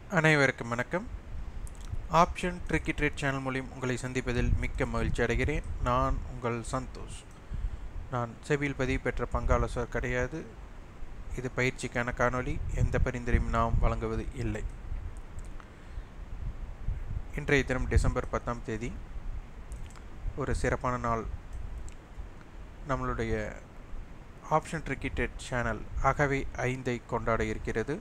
அனைவருக்கும் வணக்கம் option tricky trade channel மூலியம் உங்களை சந்திப்பதில் மிக்க மகிழ்ச்சி அடைகிறேன் நான் உங்கள் சந்தோஷ் நான் செபியில் பதிவு பெற்ற பங்காளர் கிடையாது இது பயிற்சிக்கான காணொளி எந்த பரிந்துரையும் நாம் வழங்குவது இல்லை இன்றைய தினம் டிசம்பர் பத்தாம் தேதி ஒரு சிறப்பான நாள் நம்மளுடைய ஆப்ஷன் ட்ரிக்கி ட்ரேட் சேனல் அகவை ஐந்தை கொண்டாட இருக்கிறது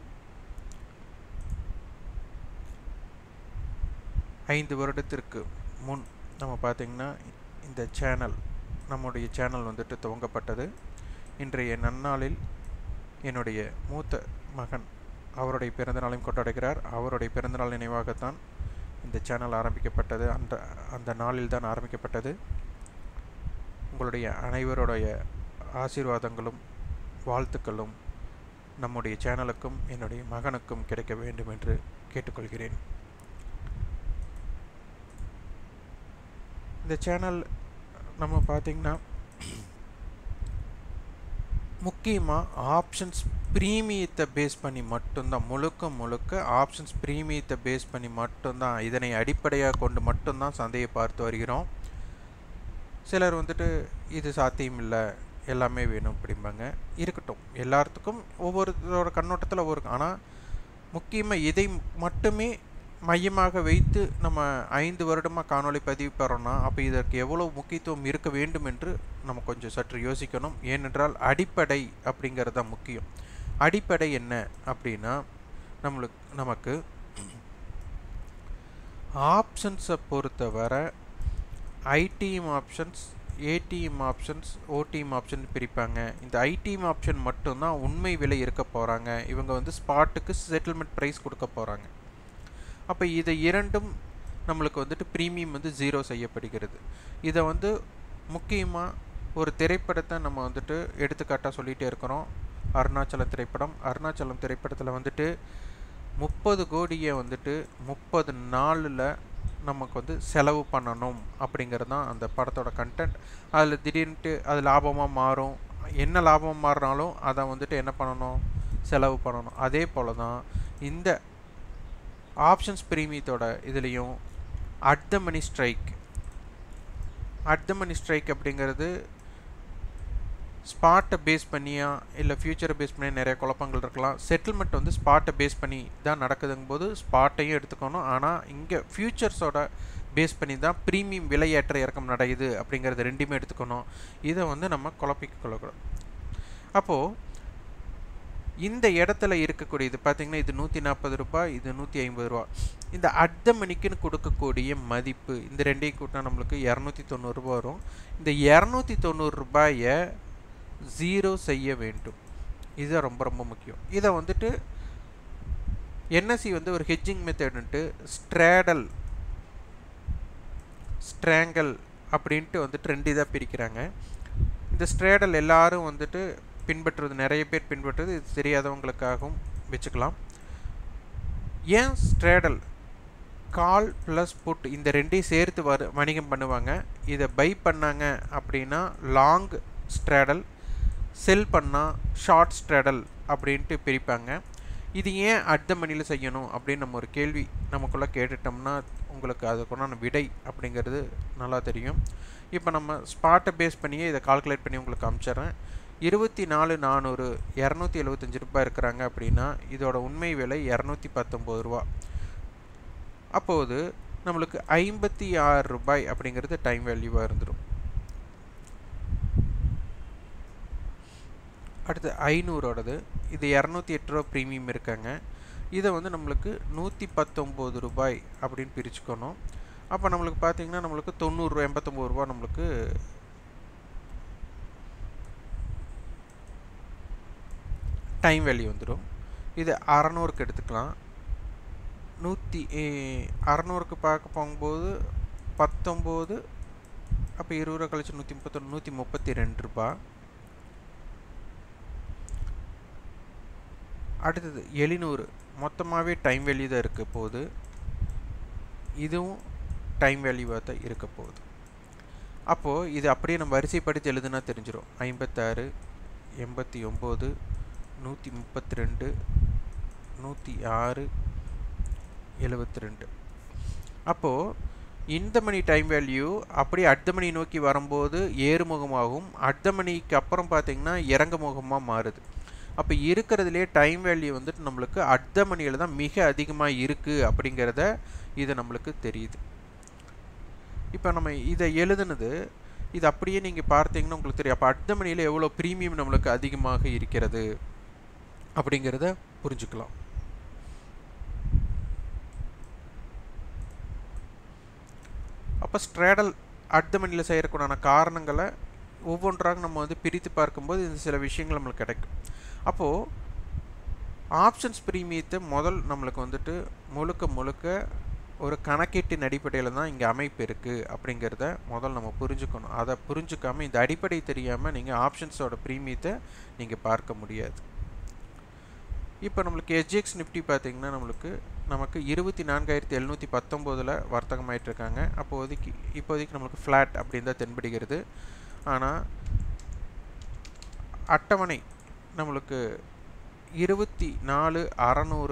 ஐந்து வருடத்திற்கு முன் நம்ம பார்த்திங்கன்னா இந்த சேனல் நம்முடைய சேனல் வந்துட்டு துவங்கப்பட்டது இன்றைய நன்னாளில் என்னுடைய மூத்த மகன் அவருடைய பிறந்தநாளையும் கொண்டாடுகிறார் அவருடைய பிறந்தநாள் நினைவாகத்தான் இந்த சேனல் ஆரம்பிக்கப்பட்டது அந்த அந்த நாளில் தான் ஆரம்பிக்கப்பட்டது உங்களுடைய அனைவருடைய ஆசீர்வாதங்களும் வாழ்த்துக்களும் நம்முடைய சேனலுக்கும் என்னுடைய மகனுக்கும் கிடைக்க வேண்டும் என்று கேட்டுக்கொள்கிறேன் இந்த சேனல் நம்ம பார்த்திங்கன்னா முக்கியமாக ஆப்ஷன்ஸ் ப்ரீமியத்தை பேஸ் பண்ணி மட்டும்தான் முழுக்க முழுக்க ஆப்ஷன்ஸ் ப்ரீமியத்தை பேஸ் பண்ணி மட்டும்தான் இதனை அடிப்படையாக கொண்டு மட்டும்தான் சந்தையை பார்த்து வருகிறோம் சிலர் வந்துட்டு இது சாத்தியம் இல்லை எல்லாமே வேணும் அப்படிம்பாங்க இருக்கட்டும் எல்லாத்துக்கும் ஒவ்வொருத்தரோட கண்ணோட்டத்தில் ஒவ்வொரு ஆனால் முக்கியமாக இதை மட்டுமே மையமாக வைத்து நம்ம ஐந்து வருடமாக காணொளி பதிவு பெறோம்னா அப்போ இதற்கு எவ்வளோ முக்கியத்துவம் இருக்க வேண்டும் என்று நம்ம கொஞ்சம் சற்று யோசிக்கணும் ஏனென்றால் அடிப்படை அப்படிங்கிறது தான் முக்கியம் அடிப்படை என்ன அப்படின்னா நம்மளுக்கு நமக்கு ஆப்ஷன்ஸை பொறுத்தவரை ITM options ATM options OTM option பிரிப்பாங்க இந்த ஐடிஎம் ஆப்ஷன் மட்டும்தான் உண்மை விலை இருக்க போகிறாங்க இவங்க வந்து ஸ்பாட்டுக்கு செட்டில்மெண்ட் ப்ரைஸ் கொடுக்க போகிறாங்க அப்போ இதை இரண்டும் நம்மளுக்கு வந்துட்டு ப்ரீமியம் வந்து ஜீரோ செய்யப்படுகிறது இதை வந்து முக்கியமாக ஒரு திரைப்படத்தை நம்ம வந்துட்டு எடுத்துக்காட்டாக சொல்லிகிட்டே இருக்கிறோம் அருணாச்சலம் திரைப்படம் அருணாச்சலம் திரைப்படத்தில் வந்துட்டு முப்பது கோடியை வந்துட்டு முப்பது நாளில் நமக்கு வந்து செலவு பண்ணணும் அப்படிங்கிறது தான் அந்த படத்தோட கண்டென்ட் அதில் திடீர்னுட்டு அது லாபமாக மாறும் என்ன லாபம் மாறினாலும் அதை வந்துட்டு என்ன பண்ணணும் செலவு பண்ணணும் அதே போல் தான் இந்த ஆப்ஷன்ஸ் ப்ரீமியத்தோட இதுலேயும் at the money strike at the money strike அப்படிங்கிறது ஸ்பாட்டை பேஸ் பண்ணியா இல்லை ஃப்யூச்சரை பேஸ் பண்ணி நிறைய குழப்பங்கள் இருக்கலாம் செட்டில்மெண்ட் வந்து ஸ்பாட்டை பேஸ் பண்ணி தான் நடக்குதுங்கும் போது ஸ்பாட்டையும் எடுத்துக்கணும் ஆனால் இங்கே ஃப்யூச்சர்ஸோட பேஸ் பண்ணி தான் ப்ரீமியம் விலையேற்ற இறக்கம் நடக்குது அப்படிங்கிறது ரெண்டுமே எடுத்துக்கணும் இதை வந்து நம்ம குழப்பிக்க கொள்ளக்கூடாது அப்போது இந்த இடத்துல இருக்கக்கூடியது பார்த்திங்கன்னா இது நூற்றி நாற்பது ரூபாய் இது நூற்றி ஐம்பது ரூபா இந்த அர்த்த மணிக்குன்னு கொடுக்கக்கூடிய மதிப்பு இந்த ரெண்டையும் கூட்டினா நம்மளுக்கு இரநூத்தி தொண்ணூறுரூபா வரும் இந்த இரநூத்தி தொண்ணூறு ரூபாயை ஜீரோ செய்ய வேண்டும் இது ரொம்ப ரொம்ப முக்கியம் இதை வந்துட்டு என்எஸ்சி வந்து ஒரு ஹெட்ஜிங் மெத்தடுன்ட்டு ஸ்ட்ரேடல் ஸ்ட்ராங்கல் அப்படின்ட்டு வந்துட்டு ரெண்டு இதாக பிரிக்கிறாங்க இந்த ஸ்ட்ரேடல் எல்லாரும் வந்துட்டு பின்பற்றுறது நிறைய பேர் பின்பற்றுறது இது தெரியாதவங்களுக்காகவும் வச்சுக்கலாம் ஏன் ஸ்ட்ரேடல் கால் ப்ளஸ் புட் இந்த ரெண்டையும் சேர்த்து வரு வணிகம் பண்ணுவாங்க இதை பை பண்ணாங்க அப்படின்னா லாங் ஸ்ட்ரேடல் செல் பண்ணால் ஷார்ட் ஸ்ட்ரேடல் அப்படின்ட்டு பிரிப்பாங்க இது ஏன் அட் மணியில் செய்யணும் அப்படின்னு நம்ம ஒரு கேள்வி நமக்குள்ளே கேட்டுட்டோம்னா உங்களுக்கு அதுக்குண்டான விடை அப்படிங்கிறது நல்லா தெரியும் இப்போ நம்ம ஸ்பாட்டை பேஸ் பண்ணியே இதை கால்குலேட் பண்ணி உங்களுக்கு அனுப்பிச்சிட்றேன் இருபத்தி நாலு நானூறு இரநூத்தி எழுபத்தஞ்சி ரூபாய் இருக்கிறாங்க அப்படின்னா இதோட உண்மை விலை இரநூத்தி பத்தொம்போது ரூபா அப்போது நம்மளுக்கு ஐம்பத்தி ஆறு ரூபாய் அப்படிங்கிறது டைம் வேல்யூவாக இருந்துடும் அடுத்து ஐநூறோடது இது இரநூத்தி எட்டு ரூபா ப்ரீமியம் இருக்காங்க இதை வந்து நம்மளுக்கு நூற்றி பத்தொம்போது ரூபாய் அப்படின்னு பிரிச்சுக்கணும் அப்போ நம்மளுக்கு பார்த்திங்கன்னா நம்மளுக்கு தொண்ணூறுரூவா எண்பத்தொம்போது ரூபா நம்மளுக்கு டைம் வேல்யூ வந்துடும் இது அறநூறுக்கு எடுத்துக்கலாம் நூற்றி அறநூறுக்கு பார்க்க போகும்போது பத்தொம்போது அப்போ இருபது ரூபா கழிச்சு நூற்றி முப்பத்தொன்று நூற்றி முப்பத்தி ரெண்டு ரூபா அடுத்தது எழுநூறு மொத்தமாகவே டைம் வேல்யூ தான் இருக்க போகுது இதுவும் டைம் வேல்யூவாக தான் இருக்க போகுது அப்போது இது அப்படியே நம்ம வரிசைப்படுத்தி எழுதுனா தெரிஞ்சிடும் ஐம்பத்தாறு எண்பத்தி ஒம்பது நூற்றி முப்பத்தி ரெண்டு நூற்றி ஆறு எழுபத்தி ரெண்டு அப்போது இந்த மணி டைம் வேல்யூ அப்படியே அடுத்த மணி நோக்கி வரும்போது ஏறுமுகமாகவும் அடுத்த மணிக்கு அப்புறம் பார்த்தீங்கன்னா இறங்குமுகமாக மாறுது அப்போ இருக்கிறதுலே டைம் வேல்யூ வந்துட்டு நம்மளுக்கு அடுத்த மணியில் தான் மிக அதிகமாக இருக்குது அப்படிங்கிறத இது நம்மளுக்கு தெரியுது இப்போ நம்ம இதை எழுதுனது இது அப்படியே நீங்கள் பார்த்தீங்கன்னா உங்களுக்கு தெரியும் அப்போ அடுத்த மணியில் எவ்வளோ ப்ரீமியம் நம்மளுக்கு அதிகமாக இருக்கிறது அப்படிங்கிறத புரிஞ்சுக்கலாம் அப்போ ஸ்ட்ரேடல் அடுத்த மணியில் செய்யறதுக்குண்டான காரணங்களை ஒவ்வொன்றாக நம்ம வந்து பிரித்து பார்க்கும்போது இந்த சில விஷயங்கள் நம்மளுக்கு கிடைக்கும் அப்போது ஆப்ஷன்ஸ் ப்ரீமியத்தை முதல் நம்மளுக்கு வந்துட்டு முழுக்க முழுக்க ஒரு கணக்கீட்டின் அடிப்படையில் தான் இங்கே அமைப்பு இருக்குது அப்படிங்கிறத முதல் நம்ம புரிஞ்சுக்கணும் அதை புரிஞ்சுக்காமல் இந்த அடிப்படை தெரியாமல் நீங்கள் ஆப்ஷன்ஸோட ப்ரீமியத்தை நீங்கள் பார்க்க முடியாது இப்போ நம்மளுக்கு எஸ்ஜிஎக்ஸ் நிஃப்டி பார்த்தீங்கன்னா நம்மளுக்கு நமக்கு இருபத்தி நான்காயிரத்தி எழுநூற்றி பத்தொம்போதில் வர்த்தகமாயிட்டு இருக்காங்க அப்போதைக்கு இப்போதைக்கு நம்மளுக்கு ஃப்ளாட் அப்படின்னு தான் தென்படுகிறது ஆனால் அட்டவணை நம்மளுக்கு இருபத்தி நாலு அறநூறு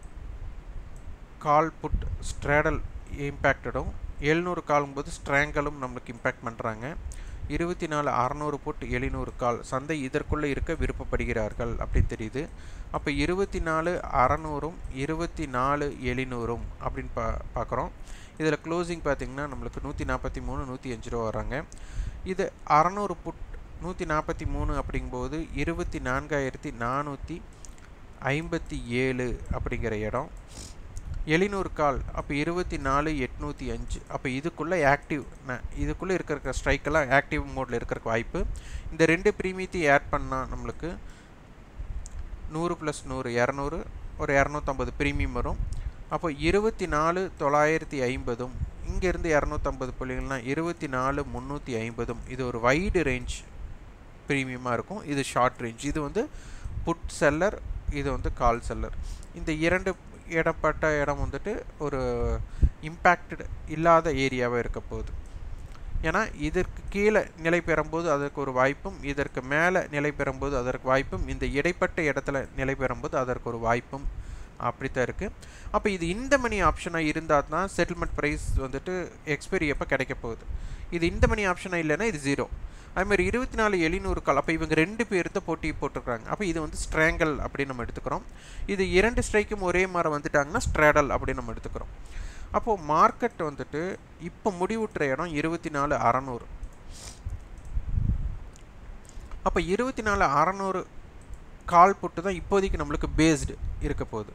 கால் புட் ஸ்ட்ரேடல் இம்பேக்டடும் எழுநூறு காலும்போது ஸ்ட்ராங்கலும் நம்மளுக்கு இம்பேக்ட் பண்ணுறாங்க இருபத்தி நாலு அறநூறு புட் எழுநூறு கால் சந்தை இதற்குள்ளே இருக்க விருப்பப்படுகிறார்கள் அப்படின்னு தெரியுது அப்போ இருபத்தி நாலு அறநூறும் இருபத்தி நாலு எழுநூறும் அப்படின்னு பா பார்க்குறோம் இதில் க்ளோசிங் பார்த்திங்கன்னா நம்மளுக்கு நூற்றி நாற்பத்தி மூணு நூற்றி அஞ்சு ரூபா வராங்க இது அறநூறு புட் நூற்றி நாற்பத்தி மூணு அப்படிங்கும்போது இருபத்தி நான்காயிரத்தி நானூற்றி ஐம்பத்தி ஏழு அப்படிங்கிற இடம் எழுநூறு கால் அப்போ இருபத்தி நாலு எட்நூற்றி அஞ்சு அப்போ இதுக்குள்ளே ஆக்டிவ் இதுக்குள்ளே இருக்கிற ஸ்ட்ரைக்கெல்லாம் ஆக்டிவ் மோடில் இருக்கிறக்கு வாய்ப்பு இந்த ரெண்டு ப்ரீமியத்தையும் ஆட் பண்ணால் நம்மளுக்கு நூறு ப்ளஸ் நூறு இரநூறு ஒரு இரநூத்தம்பது ப்ரீமியம் வரும் அப்போ இருபத்தி நாலு தொள்ளாயிரத்தி ஐம்பதும் இங்கேருந்து இரநூத்தம்பது புள்ளிகள்னால் இருபத்தி நாலு முந்நூற்றி ஐம்பதும் இது ஒரு வைடு ரேஞ்ச் ப்ரீமியமாக இருக்கும் இது ஷார்ட் ரேஞ்ச் இது வந்து புட் செல்லர் இது வந்து கால் செல்லர் இந்த இரண்டு இடப்பட்ட இடம் வந்துட்டு ஒரு இம்பேக்டட் இல்லாத ஏரியாவாக இருக்க போகுது ஏன்னா இதற்கு கீழே நிலை பெறும்போது அதற்கு ஒரு வாய்ப்பும் இதற்கு மேலே நிலை பெறும்போது அதற்கு வாய்ப்பும் இந்த இடைப்பட்ட இடத்துல நிலை பெறும்போது அதற்கு ஒரு வாய்ப்பும் அப்படித்தான் இருக்குது அப்போ இது இந்த மணி ஆப்ஷனாக இருந்தால் தான் செட்டில்மெண்ட் ப்ரைஸ் வந்துட்டு எக்ஸ்பைரி எப்போ கிடைக்க போகுது இது இந்த மணி ஆப்ஷனாக இல்லைன்னா இது ஜீரோ அதுமாதிரி இருபத்தி நாலு எழுநூறு கால் அப்போ இவங்க ரெண்டு பேர்த்த போட்டி போட்டிருக்காங்க அப்போ இது வந்து ஸ்ட்ராங்கல் அப்படின்னு நம்ம எடுத்துக்கிறோம் இது இரண்டு ஸ்ட்ரைக்கும் ஒரே மாதிரி வந்துட்டாங்கன்னா ஸ்ட்ராடல் அப்படின்னு நம்ம எடுத்துக்கிறோம் அப்போது மார்க்கெட் வந்துட்டு இப்போ முடிவுற்ற இடம் இருபத்தி நாலு அறநூறு அப்போ இருபத்தி நாலு அறநூறு கால் புட்டு தான் இப்போதைக்கு நம்மளுக்கு பேஸ்டு இருக்க போகுது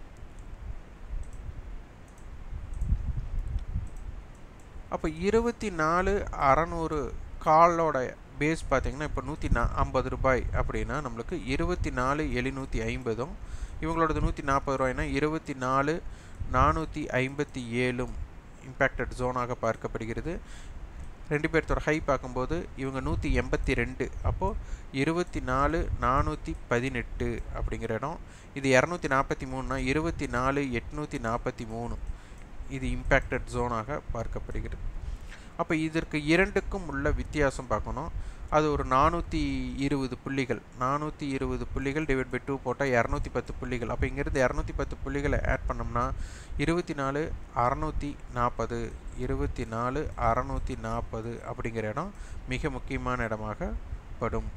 அப்போ இருபத்தி நாலு அறநூறு காலோட பேஸ் பார்த்தீங்கன்னா இப்போ நூற்றி நா ஐம்பது ரூபாய் அப்படின்னா நம்மளுக்கு இருபத்தி நாலு எழுநூற்றி ஐம்பதும் இவங்களோடது நூற்றி நாற்பது ரூபாய்னா இருபத்தி நாலு நானூற்றி ஐம்பத்தி ஏழும் இம்பேக்டட் ஜோனாக பார்க்கப்படுகிறது ரெண்டு பேர்த்தோட ஹை பார்க்கும்போது இவங்க நூற்றி எண்பத்தி ரெண்டு அப்போது இருபத்தி நாலு நானூற்றி பதினெட்டு அப்படிங்கிற இடம் இது இரநூத்தி நாற்பத்தி மூணுனா இருபத்தி நாலு எட்நூற்றி நாற்பத்தி மூணு இது இம்பேக்டட் ஜோனாக பார்க்கப்படுகிறது அப்போ இதற்கு இரண்டுக்கும் உள்ள வித்தியாசம் பார்க்கணும் அது ஒரு நானூற்றி இருபது புள்ளிகள் நானூற்றி இருபது புள்ளிகள் டிவைட் பை டூ போட்டால் இரநூத்தி பத்து புள்ளிகள் அப்போ இங்கேருந்து இரநூத்தி பத்து புள்ளிகளை ஆட் பண்ணோம்னா இருபத்தி நாலு அறநூற்றி நாற்பது இருபத்தி நாலு அறநூற்றி நாற்பது அப்படிங்கிற இடம் மிக முக்கியமான இடமாக படும்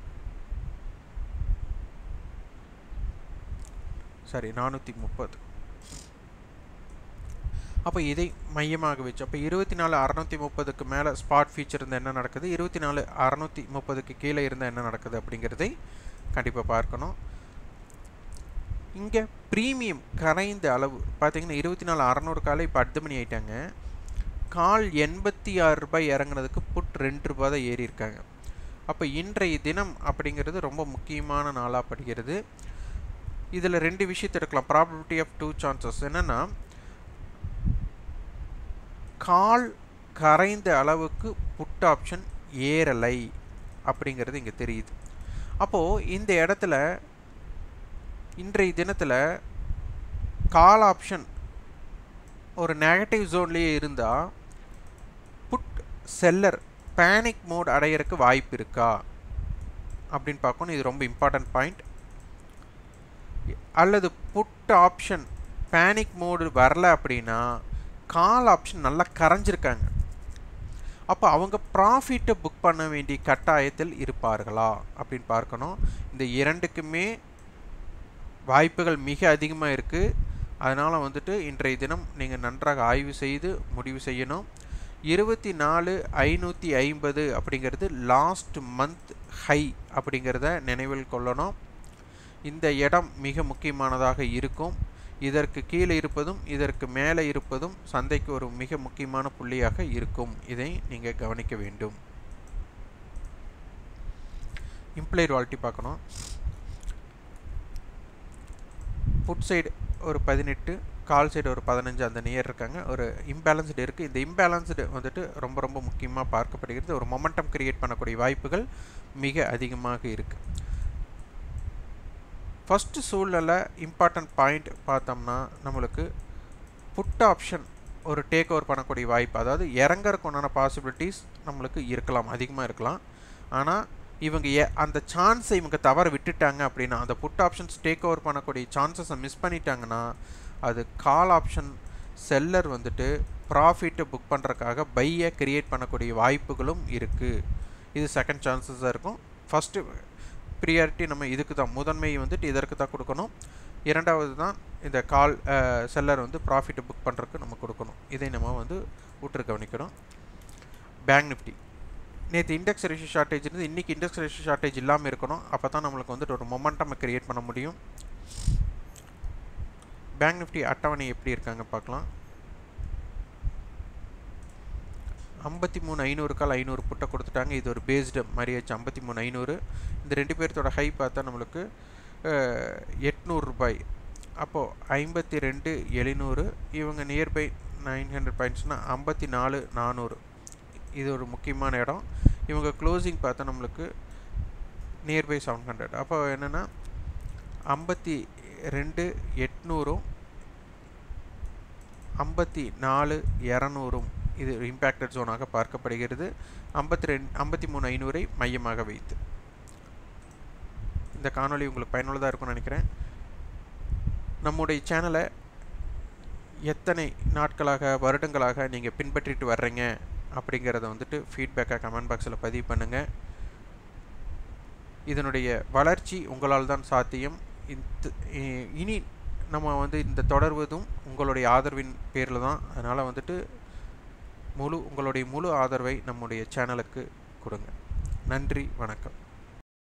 சரி நானூற்றி முப்பது அப்போ இதை மையமாக வச்சு அப்போ இருபத்தி நாலு அறநூற்றி முப்பதுக்கு மேலே ஸ்பாட் ஃபீச்சர் இருந்தால் என்ன நடக்குது இருபத்தி நாலு அறநூற்றி முப்பதுக்கு கீழே இருந்தால் என்ன நடக்குது அப்படிங்கிறதை கண்டிப்பாக பார்க்கணும் இங்கே ப்ரீமியம் கரைந்த அளவு பார்த்தீங்கன்னா இருபத்தி நாலு அறநூறு காலை இப்போ அடுத்த மணி ஆயிட்டாங்க கால் எண்பத்தி ஆறு ரூபாய் இறங்குனதுக்கு புட் ரெண்டு ரூபாய் தான் ஏறி இருக்காங்க அப்போ இன்றைய தினம் அப்படிங்கிறது ரொம்ப முக்கியமான நாளாக படுகிறது இதில் ரெண்டு விஷயத்தை எடுக்கலாம் ப்ராபபிலிட்டி ஆஃப் டூ சான்சஸ் என்னென்னா கால் கரைந்த அளவுக்கு புட் ஆப்ஷன் ஏறலை அப்படிங்கிறது இங்கே தெரியுது அப்போது இந்த இடத்துல இன்றைய தினத்தில் கால் ஆப்ஷன் ஒரு நெகட்டிவ் ஜோன்லேயே இருந்தால் புட் செல்லர் பேனிக் மோட் அடையிறதுக்கு வாய்ப்பு இருக்கா அப்படின்னு பார்க்கணும் இது ரொம்ப இம்பார்ட்டன்ட் பாயிண்ட் அல்லது புட் ஆப்ஷன் பேனிக் மோடு வரல அப்படின்னா கால் ஆப்ஷன் நல்லா கரைஞ்சிருக்காங்க அப்போ அவங்க ப்ராஃபிட்டை புக் பண்ண வேண்டிய கட்டாயத்தில் இருப்பார்களா அப்படின்னு பார்க்கணும் இந்த இரண்டுக்குமே வாய்ப்புகள் மிக அதிகமாக இருக்குது அதனால் வந்துட்டு இன்றைய தினம் நீங்கள் நன்றாக ஆய்வு செய்து முடிவு செய்யணும் இருபத்தி நாலு ஐநூற்றி ஐம்பது அப்படிங்கிறது லாஸ்ட் மந்த் ஹை அப்படிங்கிறத நினைவில் கொள்ளணும் இந்த இடம் மிக முக்கியமானதாக இருக்கும் இதற்கு கீழே இருப்பதும் இதற்கு மேலே இருப்பதும் சந்தைக்கு ஒரு மிக முக்கியமான புள்ளியாக இருக்கும் இதை நீங்கள் கவனிக்க வேண்டும் இம்ப்ளைட் வால்ட்டி பார்க்கணும் புட் சைடு ஒரு பதினெட்டு கால் சைடு ஒரு பதினஞ்சு அந்த நியர் இருக்காங்க ஒரு இம்பேலன்ஸ்டு இருக்குது இந்த இம்பேலன்ஸ்டு வந்துட்டு ரொம்ப ரொம்ப முக்கியமாக பார்க்கப்படுகிறது ஒரு மொமெண்டம் கிரியேட் பண்ணக்கூடிய வாய்ப்புகள் மிக அதிகமாக இருக்குது ஃபஸ்ட்டு சூழ்நிலை இம்பார்ட்டன்ட் பாயிண்ட் பார்த்தோம்னா நம்மளுக்கு புட் ஆப்ஷன் ஒரு டேக் ஓவர் பண்ணக்கூடிய வாய்ப்பு அதாவது இறங்கறதுக்கு உண்டான பாசிபிலிட்டிஸ் நம்மளுக்கு இருக்கலாம் அதிகமாக இருக்கலாம் ஆனால் இவங்க ஏ அந்த சான்ஸை இவங்க தவற விட்டுட்டாங்க அப்படின்னா அந்த புட் ஆப்ஷன்ஸ் டேக் ஓவர் பண்ணக்கூடிய சான்சஸை மிஸ் பண்ணிட்டாங்கன்னா அது கால் ஆப்ஷன் செல்லர் வந்துட்டு ப்ராஃபிட்டை புக் பண்ணுறக்காக பையை கிரியேட் பண்ணக்கூடிய வாய்ப்புகளும் இருக்குது இது செகண்ட் சான்சஸாக இருக்கும் ஃபஸ்ட்டு ப்ரியாரிட்டி நம்ம இதுக்கு தான் முதன்மை வந்துட்டு இதற்கு தான் கொடுக்கணும் இரண்டாவது தான் இந்த கால் செல்லர் வந்து ப்ராஃபிட்டை புக் பண்ணுறதுக்கு நம்ம கொடுக்கணும் இதை நம்ம வந்து ஊற்று கவனிக்கணும் பேங்க் நிஃப்டி நேற்று இண்டெக்ஸ் ரேஷியோ ஷார்ட்டேஜ் இருந்து இன்றைக்கி இண்டெக்ஸ் ரேஷியோ ஷார்ட்டேஜ் இல்லாமல் இருக்கணும் அப்போ தான் நம்மளுக்கு வந்துட்டு ஒரு மொமெண்டம் கிரியேட் பண்ண முடியும் பேங்க் நிஃப்டி அட்டவணை எப்படி இருக்காங்க பார்க்கலாம் ஐம்பத்தி மூணு ஐநூறு கால் ஐநூறு புட்டை கொடுத்துட்டாங்க இது ஒரு பேஸ்டு மாதிரியாச்சு ஐம்பத்தி மூணு ஐநூறு இந்த ரெண்டு பேர்த்தோட ஹை பார்த்தா நம்மளுக்கு எட்நூறுரூபாய் அப்போது ஐம்பத்தி ரெண்டு எழுநூறு இவங்க நியர்பை நைன் ஹண்ட்ரட் பாயிண்ட்ஸ்னால் ஐம்பத்தி நாலு நானூறு இது ஒரு முக்கியமான இடம் இவங்க க்ளோசிங் பார்த்தா நம்மளுக்கு நியர்பை செவன் ஹண்ட்ரட் அப்போ என்னென்னா ஐம்பத்தி ரெண்டு எட்நூறும் ஐம்பத்தி நாலு இரநூறும் இது இம்பேக்டட் ஜோனாக பார்க்கப்படுகிறது ஐம்பத்தி ரெண்டு ஐம்பத்தி மூணு ஐநூறை மையமாக வைத்து இந்த காணொலி உங்களுக்கு பயனுள்ளதாக இருக்கும்னு நினைக்கிறேன் நம்முடைய சேனலை எத்தனை நாட்களாக வருடங்களாக நீங்கள் பின்பற்றிட்டு வர்றீங்க அப்படிங்கிறத வந்துட்டு ஃபீட்பேக்காக கமெண்ட் பாக்ஸில் பதிவு பண்ணுங்கள் இதனுடைய வளர்ச்சி உங்களால் தான் சாத்தியம் இந்த இனி நம்ம வந்து இந்த தொடர்வதும் உங்களுடைய ஆதரவின் பேரில் தான் அதனால் வந்துட்டு முழு உங்களுடைய முழு ஆதரவை நம்முடைய சேனலுக்கு கொடுங்க நன்றி வணக்கம்